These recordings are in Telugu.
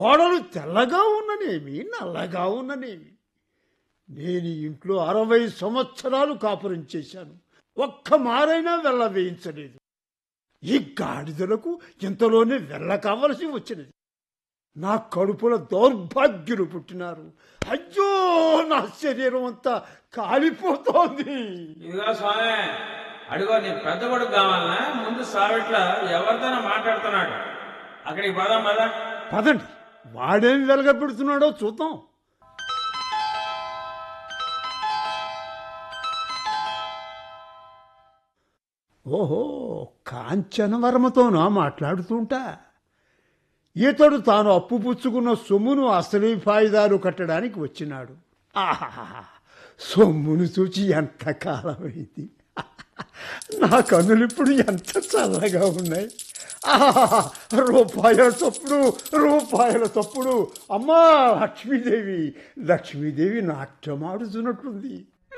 కోడలు తెల్లగా ఉన్ననేమి నల్లగా ఉన్ననేమి నేను ఈ ఇంట్లో అరవై సంవత్సరాలు కాపురం చేశాను ఒక్క మారైనా వెళ్ళ వేయించలేదు ఈ గాడిదలకు ఇంతలోనే వెళ్ళ కావలసి వచ్చినది నా కడుపుల దౌర్భాగ్యులు పుట్టినారు అయ్యో నా శరీరం అంతా కాలిపోతోంది ఇదిగో స్వామి అడిగో నీ పెద్ద కొడుకు కావాలనా ముందు సావిట్లో ఎవరితోనో మాట్లాడుతున్నాడు అక్కడికి పదాం పదా పదండి వాడేం వెలగపెడుతున్నాడో చూద్దాం ఓహో కాంచనవర్మతోనా మాట్లాడుతుంటా ఇతడు తాను అప్పు పుచ్చుకున్న సొమ్మును అసలీ ఫాయిదాలు కట్టడానికి వచ్చినాడు ఆహాహా సొమ్మును చూచి ఎంత కాలమైంది నా కన్నులు ఇప్పుడు ఎంత చల్లగా ఉన్నాయి ఆహాహా రూపాయల చప్పుడు రూపాయల చప్పుడు అమ్మా లక్ష్మీదేవి లక్ష్మీదేవి నాట్యమాడుతున్నట్లుంది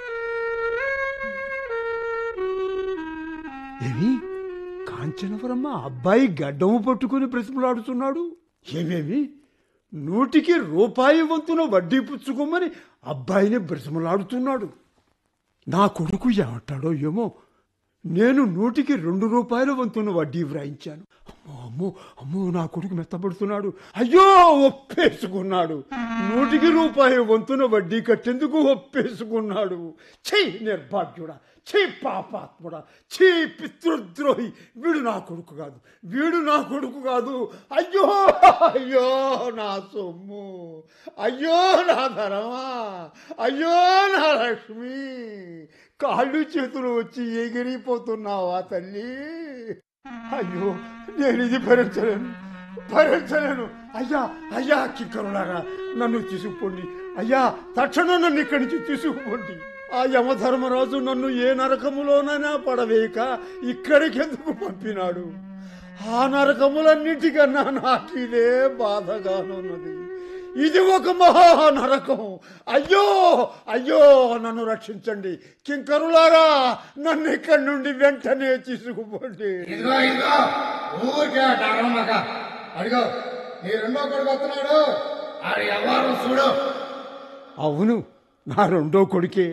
ఏమి కాంచనవరమ్మ అబ్బాయి గడ్డము పట్టుకుని బ్రతిమలాడుతున్నాడు ఏమేమి నూటికి రూపాయి వంతున వడ్డీ పుచ్చుకోమని అబ్బాయిని బ్రతిమలాడుతున్నాడు నా కొడుకు ఏమంటాడో ఏమో నేను నూటికి రెండు రూపాయల వంతున వడ్డీ వ్రాయించాను అమ్మో అమ్మో అమ్మో నా కొడుకు మెత్తపడుతున్నాడు అయ్యో ఒప్పేసుకున్నాడు నూటికి రూపాయి వంతున వడ్డీ కట్టేందుకు ఒప్పేసుకున్నాడు చెయ్యి నిర్భాగ్యుడా ఛీ పాపాత్ముడా ఛీ పితృద్రోహి వీడు నా కొడుకు కాదు వీడు నా కొడుకు కాదు అయ్యో అయ్యో నా సొమ్ము అయ్యో నా ధనమా అయ్యో నా లక్ష్మి కాళ్ళు చేతులు వచ్చి ఎగిరిపోతున్నావా తల్లి అయ్యో నేను ఇది భరించలేను భరించలేను అయ్యా అయ్యా కిక్కరులారా నన్ను తీసుకుపోండి అయ్యా తక్షణం నన్ను ఇక్కడి నుంచి తీసుకుపోండి ఆ యమధర్మరాజు నన్ను ఏ నరకములోనైనా పడవేయక ఇక్కడికి ఎందుకు పంపినాడు ఆ నరకములన్నిటికన్నా నాకు ఇదే బాధగానున్నది ఇది ఒక మహా నరకం అయ్యో అయ్యో నన్ను రక్షించండి కింకరులారా నన్ను ఇక్కడి నుండి వెంటనే తీసుకుపోండి ఇదిగో ఇదిగో ఊరికే అట్ట అరవమాక అడిగో నీ రెండో కొడుకు వస్తున్నాడు ఆడు ఎవరు చూడు అవును నా రెండో కొడుకే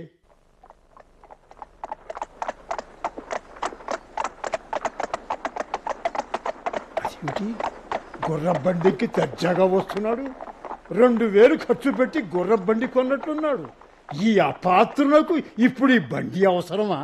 అదేమిటి గుర్రబండికి దర్జాగా వస్తున్నాడు రెండు వేలు ఖర్చు పెట్టి గుర్రబండి కొన్నట్టున్నాడు ఈ అపాత్రులకు ఇప్పుడు ఈ బండి అవసరమా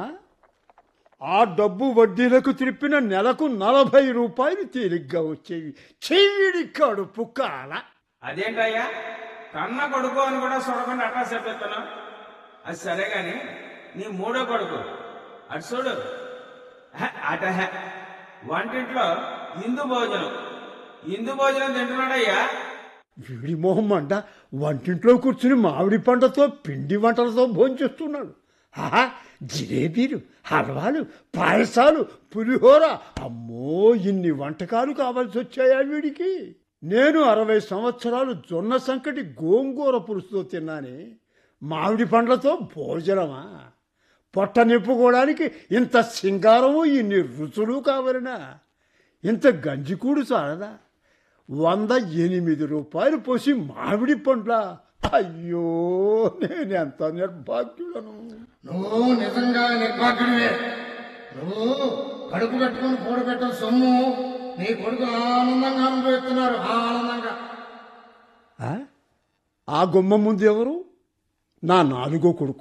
ఆ డబ్బు వడ్డీలకు తిరిపిన నెలకు నలభై రూపాయలు తేలిగ్గా వచ్చేవి చెయ్యిడి కడుపు కాల అదేంటయ్యా కన్న కొడుకు అని కూడా చూడకుండా అట్టా చెప్పేస్తాను అది సరే గాని నీ మూడో కొడుకు అటు చూడు హ, అట హ. వంటింట్లో ఇందు భోజనం ఇందు భోజనం తింటున్నాడయ్యా వీడి మొహం అంట వంటింట్లో కూర్చుని మామిడి పంటతో పిండి వంటలతో భోంచేస్తున్నాడు ఆహా జిలేబీలు హల్వాలు పాయసాలు పులిహోర అమ్మో ఇన్ని వంటకాలు కావాల్సి వచ్చాయా వీడికి నేను అరవై సంవత్సరాలు జొన్న సంకటి గోంగూర పులుసుతో తిన్నానే మామిడి పండ్లతో భోజనమా పొట్ట నింపుకోవడానికి ఇంత సింగారము ఇన్ని రుచులు కావలనా ఇంత గంజికూడు చాలదా వంద ఎనిమిది రూపాయలు పోసి మామిడి పండ్ల అయ్యో నేనెంత నిర్భాగ్యులను నువ్వు నిజంగా నిర్భాగ్యుడివే నువ్వు కడుపు కట్టుకుని కూడబెట్టిన సొమ్ము నీ కొడుకు ఆనందంగా అనుభవిస్తున్నారు ఆనందంగా ఆ? ఆ గుమ్మ ముందు ఎవరు నా నాలుగో కొడుకు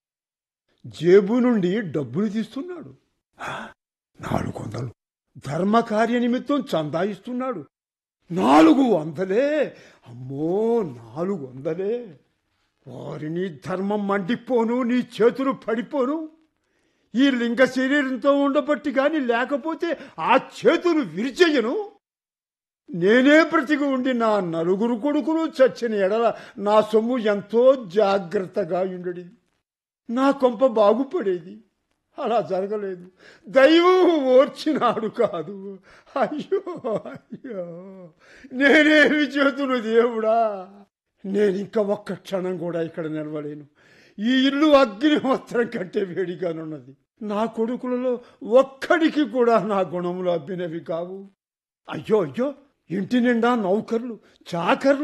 జేబు నుండి డబ్బులు తీస్తున్నాడు ఆ? నాలుగు వందలు ధర్మకార్య నిమిత్తం చందా ఇస్తున్నాడు నాలుగు వందలే అమ్మో నాలుగు వందలే వారిని ధర్మం మండిపోను నీ చేతులు పడిపోను ఈ లింగ శరీరంతో ఉండబట్టి గాని లేకపోతే ఆ చేతులు విరిచేయను నేనే బ్రతికి ఉండి నా నలుగురు కొడుకులు చచ్చిన ఎడల నా సొమ్ము ఎంతో జాగ్రత్తగా ఉండేది నా కొంప బాగుపడేది అలా జరగలేదు దైవం ఓర్చినాడు కాదు అయ్యో అయ్యో నేనేమి చేతును దేవుడా నేను ఇంకా ఒక్క క్షణం కూడా ఇక్కడ నిలవలేను ఈ ఇల్లు అగ్నిహోత్రం కంటే వేడిగానున్నది నా కొడుకులలో ఒక్కడికి కూడా నా గుణములు అబ్బినవి కావు అయ్యో అయ్యో ఇంటి నిండా నౌకర్లు చాకర్లు